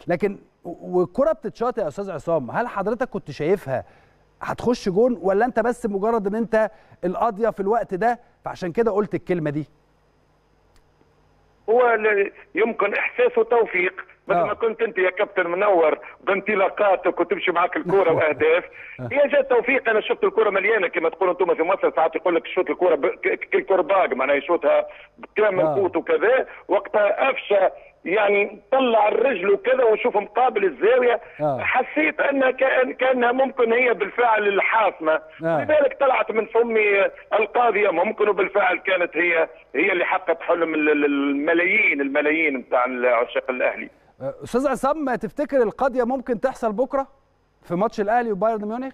لكن والكره بتتشاط يا استاذ عصام هل حضرتك كنت شايفها هتخش جون ولا انت بس مجرد ان انت القاضيه في الوقت ده فعشان كده قلت الكلمه دي هو ل- يمكن احساسه توفيق مثل آه. ما كنت انت يا كابتن منور بانطلاقاتك وتمشي معك الكوره واهداف هي جات توفيق انا شفت الكوره مليانه كما تقولوا انتم في مصر ساعات يقول لك شوط الكوره ب- ك- كل كرباج معناها يشوطها كامل آه. قوت وكذا وقتها افشى يعني طلع الرجل وكذا وشوف مقابل الزاويه آه. حسيت انها كان كانها ممكن هي بالفعل الحاسمه آه. لذلك طلعت من فمي القاضيه ممكن وبالفعل كانت هي هي اللي حققت حلم ال- ال- الملايين الملايين نتاع عشاق الاهلي استاذ عصام تفتكر القضيه ممكن تحصل بكره في ماتش الاهلي وبايرن ميونخ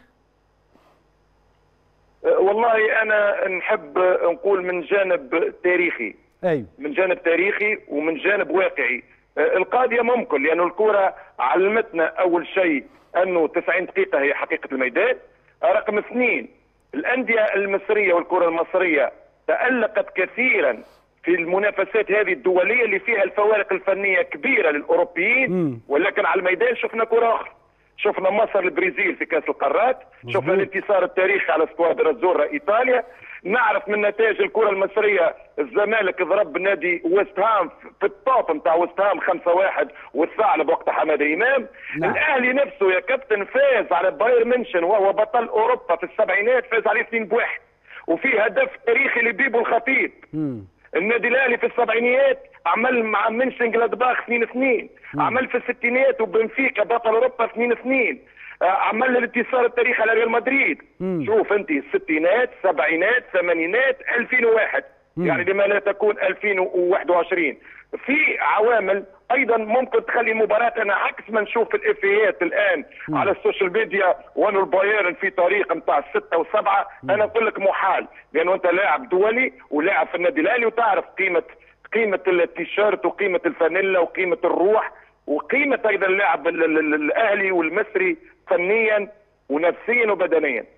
أه، والله انا نحب نقول من جانب تاريخي ايوه من جانب تاريخي ومن جانب واقعي أه، القاضيه ممكن لانه الكره علمتنا اول شيء انه 90 دقيقه هي حقيقه الميدان رقم اثنين الانديه المصريه والكره المصريه تالقت كثيرا في المنافسات هذه الدوليه اللي فيها الفوارق الفنيه كبيره للاوروبيين مم. ولكن على الميدان شفنا كره اخرى شفنا مصر البرازيل في كاس القارات شفنا الانتصار التاريخي على سكوادرا الزورة ايطاليا نعرف من نتائج الكره المصريه الزمالك ضرب نادي ويست هام في الطاط نتاع ويست هام 5-1 والثعلب وقت حماده امام نعم. الاهلي نفسه يا كابتن فاز على بايرن ميونخ وهو بطل اوروبا في السبعينات فاز عليه 2 بواحد وفي هدف تاريخي لبيبو الخطيب امم النادي الاهلي في السبعينيات عمل مع منشن جلادباخ 2 2 عمل في الستينات وبنفيكا بطل اوروبا 2 2 عمل الانتصار التاريخي على ريال مدريد مم. شوف انت الستينات سبعينات ثمانينات 2001 يعني لما لا تكون 2021 في عوامل ايضا ممكن تخلي المباراه انا عكس ما نشوف في الافيات الان على السوشيال ميديا وانه البايرن في طريق نتاع السته وسبعه انا نقول لك محال لانه انت لاعب دولي ولاعب في النادي الاهلي وتعرف قيمه قيمه التيشيرت وقيمه الفانيلا وقيمه الروح وقيمه ايضا اللاعب ال- ال- ال- الاهلي والمصري فنيا ونفسيا وبدنيا